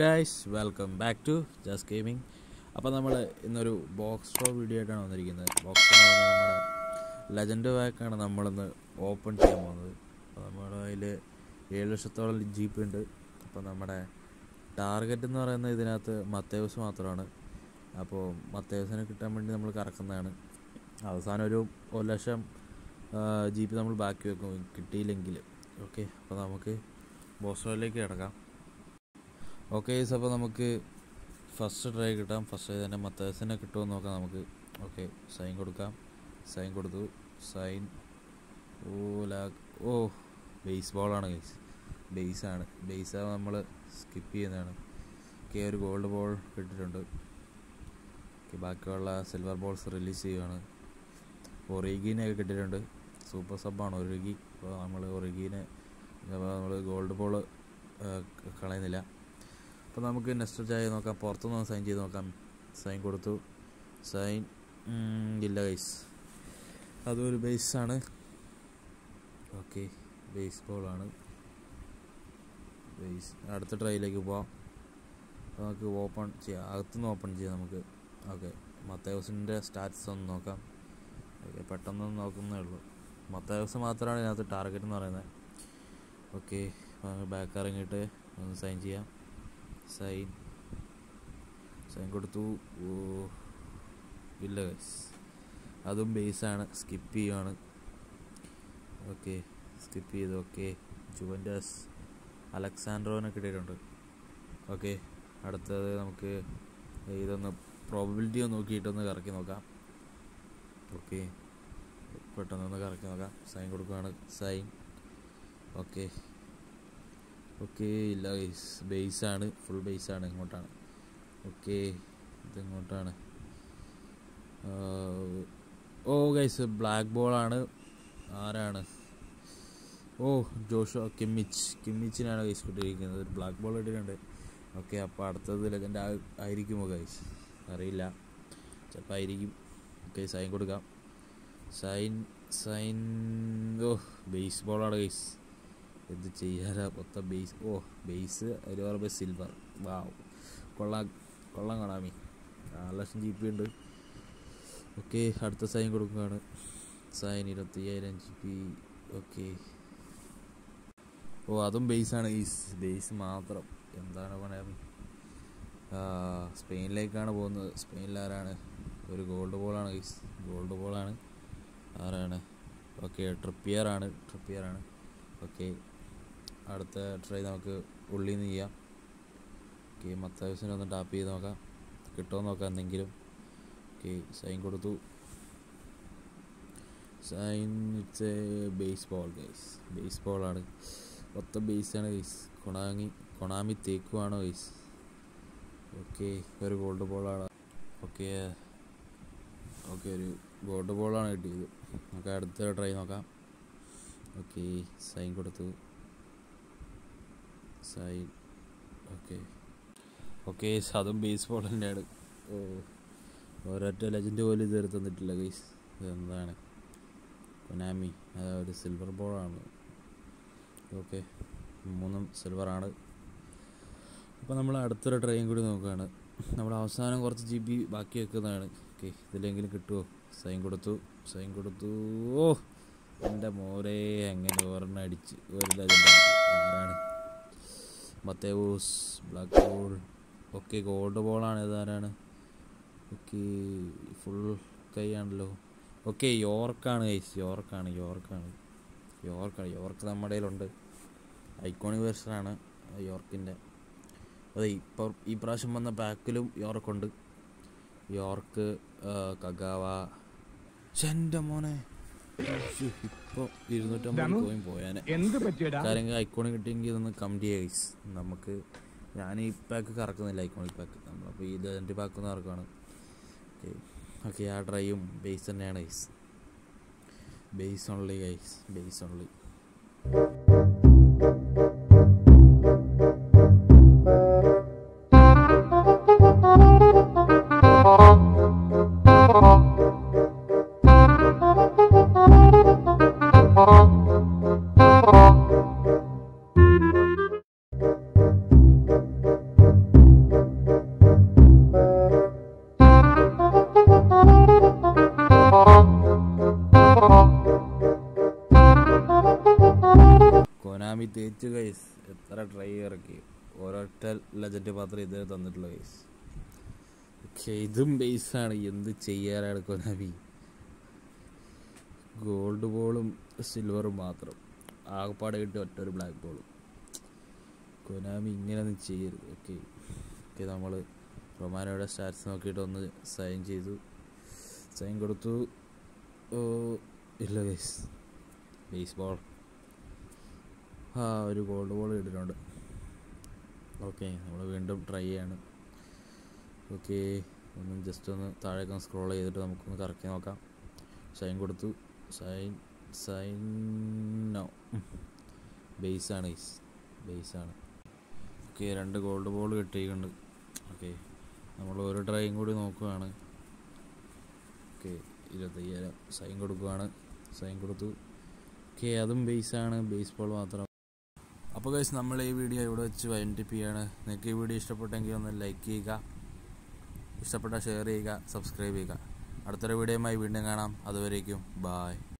guys welcome back to just gaming അപ്പോൾ നമ്മൾ ഇന്നൊരു ബോക്സ് ഷോ വീഡിയോ ആയിട്ടാണ് വന്നിരിക്കുന്നത് ബോക്സ് ഷോ എന്ന് പറഞ്ഞാൽ നമ്മുടെ ലെജൻഡ് ബാക്കാണ് നമ്മളിന്ന് ഓപ്പൺ ചെയ്യാൻ പോകുന്നത് അപ്പോൾ നമ്മുടെ അതിൽ ഏഴ് ലക്ഷത്തോളം ജീപ്പ് ഉണ്ട് അപ്പോൾ നമ്മുടെ ടാർഗറ്റ് എന്ന് പറയുന്നത് ഇതിനകത്ത് മത്തേവസ് മാത്രമാണ് അപ്പോൾ മത്തേവസിനെ കിട്ടാൻ വേണ്ടി നമ്മൾ കറക്കുന്നതാണ് അവസാനം ഒരു ഒരു ലക്ഷം ജീപ്പ് നമ്മൾ ബാക്കി വെക്കും കിട്ടിയില്ലെങ്കിൽ ഓക്കെ അപ്പോൾ നമുക്ക് ബോക്സ് ഷോയിലേക്ക് കിടക്കാം ഓക്കെ അപ്പോൾ നമുക്ക് ഫസ്റ്റ് ട്രൈ കിട്ടാം ഫസ്റ്റ് ട്രൈ തന്നെ മത്തേഴ്സിനെ കിട്ടുമോ എന്ന് നോക്കാം നമുക്ക് ഓക്കെ സൈൻ കൊടുക്കാം സൈൻ കൊടുത്തു സൈൻ ഓ ലാ ഓ ബേസ് ബോളാണ് ഗൈസ് ബേസാണ് ബേസ് നമ്മൾ സ്കിപ്പ് ചെയ്യുന്നതാണ് ഓക്കെ ഒരു ഗോൾഡ് ബോൾ കിട്ടിയിട്ടുണ്ട് ഓക്കെ ബാക്കിയുള്ള സിൽവർ ബോൾസ് റിലീസ് ചെയ്യുകയാണ് ഒറിഗീനെയൊക്കെ കിട്ടിയിട്ടുണ്ട് സൂപ്പർ സബ്ബാണ് ഒറിഗി അപ്പോൾ നമ്മൾ ഒറിഗീനെ നമ്മൾ ഗോൾഡ് ബോൾ കളയുന്നില്ല അപ്പോൾ നമുക്ക് നെക്സ്റ്റ് ചായ നോക്കാം പുറത്തുനിന്ന് സൈൻ ചെയ്ത് നോക്കാം സൈൻ കൊടുത്തു സൈൻ ഇല്ല ഗൈസ് അതൊരു ബേസാണ് ഓക്കെ ബേസ് ബോളാണ് ബേസ് അടുത്ത ട്രൈയിലേക്ക് പോവാം അപ്പോൾ നമുക്ക് ഓപ്പൺ ചെയ്യാം അകത്തുനിന്ന് ഓപ്പൺ ചെയ്യാം നമുക്ക് ഓക്കെ മത്തേവസിൻ്റെ സ്റ്റാറ്റസ് ഒന്ന് നോക്കാം ഓക്കെ പെട്ടെന്ന് നോക്കുന്നേ ഉള്ളൂ മത്തേവസ് മാത്രമാണ് ഇതിനകത്ത് ടാർഗറ്റ് എന്ന് പറയുന്നത് ഓക്കെ ബാക്ക് ഇറങ്ങിയിട്ട് ഒന്ന് സൈൻ ചെയ്യാം സൈൻ സൈൻ കൊടുത്തു ഓ ഇല്ല ഗൈസ് അതും ബേസാണ് സ്കിപ്പ് ചെയ്യുവാണ് ഓക്കെ സ്കിപ്പ് ചെയ്തു ഓക്കെ ജുവൻറ്റസ് അലക്സാൻഡ്രോനെ കിട്ടിയിട്ടുണ്ട് ഓക്കെ അടുത്തത് നമുക്ക് ഇതൊന്ന് പ്രോബിലിറ്റി ഒന്ന് നോക്കിയിട്ടൊന്ന് കറക്കി നോക്കാം ഓക്കെ പെട്ടെന്നൊന്ന് കറക്കി നോക്കാം സൈൻ കൊടുക്കുകയാണ് സൈൻ ഓക്കെ ഓക്കെ ഇല്ല ഗൈസ് ബേസാണ് ഫുൾ ബേസാണ് ഇങ്ങോട്ടാണ് ഓക്കെ ഇതിങ്ങോട്ടാണ് ഓ ഗൈസ് ബ്ലാക്ക് ബോളാണ് ആരാണ് ഓ ജോഷോ കിമ്മിച്ച് കിമ്മിച്ചിനാണ് ഗൈസ് കിട്ടിയിരിക്കുന്നത് ഒരു ബ്ലാക്ക് ബോൾ ഇട്ടിട്ടുണ്ട് ഓക്കെ അപ്പോൾ അടുത്തത് ലെജൻഡ് ആയിരിക്കുമോ ഗൈസ് അറിയില്ല ചിലപ്പോൾ ആയിരിക്കും ഓക്കെ സൈൻ കൊടുക്കാം സൈൻ സൈൻ ഓ ബേസ് ബോളാണ് ഗൈസ് എന്ത് ചെയ്യാനാ മൊത്തം ബേസ് ഓ ബേസ് ഒരു പറയുമ്പോൾ സിൽവർ വാവ് കൊള്ളാം കൊള്ളാം കാണാമി നാല് ലക്ഷം ജി പി ഉണ്ട് ഓക്കെ അടുത്ത സൈൻ കൊടുക്കുകയാണ് സൈൻ ഇരുപത്തയ്യായിരം ജി പി ഓക്കെ ഓ അതും ബേസാണ് ഈസ് ബേസ് മാത്രം എന്താണ് കൊണാമി സ്പെയിനിലേക്കാണ് പോകുന്നത് സ്പെയിനിൽ ആരാണ് ഒരു ഗോൾഡ് ബോളാണ് ഗൈസ് ഗോൾഡ് ബോളാണ് ആരാണ് ഓക്കെ ട്രിപ്പിയറാണ് ട്രിപ്പിയറാണ് ഓക്കെ അടുത്ത ട്രൈ നമുക്ക് ഉള്ളിൽ നിന്ന് ചെയ്യാം ഓക്കെ മത്താവശ്യത്തിന് ഒന്ന് ടാപ്പ് ചെയ്ത് നോക്കാം കിട്ടുമോ നോക്കാം എന്തെങ്കിലും ഓക്കെ സൈൻ കൊടുത്തു sign it's a base ball guys base ബോളാണ് മൊത്തം ബേസാണ് ഗൈസ് കൊണാമി കൊണാമി തേക്കുവാണ് ഗൈസ് ഓക്കെ ഒരു ഗോൾഡ് ബോളാണ് ഓക്കെ ഓക്കെ ഒരു ഗോൾഡ് ബോളാണ് കിട്ടിയത് നമുക്ക് അടുത്ത ട്രൈ നോക്കാം ഓക്കെ സൈൻ കൊടുത്തു സൈൻ ഓക്കെ ഓക്കെ അതും ബേസ് ബോൾ തന്നെയാണ് ഓ ഒരൊറ്റ ലെജൻഡ് പോലും ഇതുവരെ തന്നിട്ടില്ല ഗൈസ് എന്താണ് കൊനാമി ഒരു സിൽവർ ബോളാണ് ഓക്കെ മൂന്നും സിൽവറാണ് അപ്പോൾ നമ്മൾ അടുത്തൊരു ട്രെയിൻ കൂടി നോക്കുകയാണ് നമ്മൾ അവസാനം കുറച്ച് ജി ബി ബാക്കി വെക്കുന്നതാണ് ഓക്കെ ഇതിലെങ്കിലും കിട്ടുമോ സൈൻ കൊടുത്തു സൈൻ കൊടുത്തു ഓ എൻ്റെ മോരെ എങ്ങനെ ഒരെണ്ണം അടിച്ച് ഒരു ലെജൻഡ് ആരാണ് Matthaus black ball okay gold ബോളാണ് ഇതാരാണ് ഓക്കെ ഫുൾ കൈയാണല്ലോ ഓക്കെ യോർക്കാണ് ഗൈസ് യോർക്കാണ് യോർക്കാണ് യോർക്കാണ് യോർക്ക് നമ്മുടെ കയ്യിലുണ്ട് ഐക്കോണിക് വേർഷനാണ് യോർക്കിൻ്റെ അതെ ഇപ്പോൾ ഈ പ്രാവശ്യം വന്ന പാക്കിലും യോർക്കുണ്ട് യോർക്ക് കഗാവ എൻ്റെ മോനെ ഇപ്പോൾ ഇരുന്നൂറ്റമ്പത് കോയിൻ പോയാനെ എന്ത് പറ്റിയടാ കാര്യങ്ങൾ ഐക്കോണിക് കിട്ടിയെങ്കിൽ ഇതൊന്ന് കമൻറ്റ് ചെയ്യുക ഗൈസ് നമുക്ക് ഞാൻ ഈ പാക്ക് കറക്കുന്നില്ല ഐക്കോണിക് പാക്ക് നമ്മളപ്പോൾ ഈ ലെജൻഡ് പാക്ക് ഒന്ന് കറക്കുകയാണ് ഓക്കെ ഓക്കെ ആ ട്രൈയും ബേസ് തന്നെയാണ് guys base only guys base only Thank Konami തേച്ചു ഗൈസ് എത്ര ട്രൈ ഇറക്കി ഓരോറ്റ ലെജൻഡ് മാത്രമേ ഇതുവരെ തന്നിട്ടുള്ളൂ ഗൈസ് ഓക്കെ ഇതും ബേസാണ് എന്ത് ചെയ്യാനാണ് കൊനാമി ഗോൾഡ് ബോളും സിൽവറും മാത്രം ആകപ്പാട് കിട്ടി ഒറ്റ ഒരു ബ്ലാക്ക് ബോളും കൊനാമി ഇങ്ങനെയൊന്നും ചെയ്യരുത് ഓക്കെ ഓക്കെ നമ്മൾ റൊമാനോയുടെ സ്റ്റാറ്റ്സ് നോക്കിയിട്ട് ഒന്ന് സൈൻ ചെയ്തു സൈൻ കൊടുത്തു ഓ ഇല്ല ഗൈസ് ബേസ് ബോൾ ആ ഒരു ഗോൾഡ് ബോൾ ഇട്ടിട്ടുണ്ട് ഓക്കെ നമ്മൾ വീണ്ടും ട്രൈ ചെയ്യാണ് ഓക്കെ ഒന്ന് ജസ്റ്റ് ഒന്ന് താഴേക്ക് ഒന്ന് സ്ക്രോൾ ചെയ്തിട്ട് നമുക്കൊന്ന് കറക്കി നോക്കാം സൈൻ കൊടുത്തു സൈൻ സൈൻ നോ ബേസാണ് ഈസ് ബേസാണ് ഓക്കെ രണ്ട് ഗോൾഡ് ബോൾ കിട്ടിയിട്ടുണ്ട് ഓക്കെ നമ്മൾ ഒരു ട്രൈയും കൂടി നോക്കുകയാണ് ഓക്കെ ഇരുപത്തയ്യായിരം സൈൻ കൊടുക്കുകയാണ് സൈൻ കൊടുത്തു ഓക്കെ അതും ബേസാണ് ബേസ് ബോൾ മാത്രം അപ്പോൾ ഗൈസ് നമ്മൾ ഈ വീഡിയോ ഇവിടെ വെച്ച് വൈൻഡിപ്പ് ചെയ്യാണ് നിങ്ങൾക്ക് ഈ വീഡിയോ ഇഷ്ടപ്പെട്ടെങ്കിൽ ഒന്ന് ലൈക്ക് ചെയ്യുക ഇഷ്ടപ്പെട്ട ഷെയർ ചെയ്യുക സബ്സ്ക്രൈബ് ചെയ്യുക അടുത്തൊരു വീഡിയോയുമായി വീണ്ടും കാണാം അതുവരേക്കും ബായ്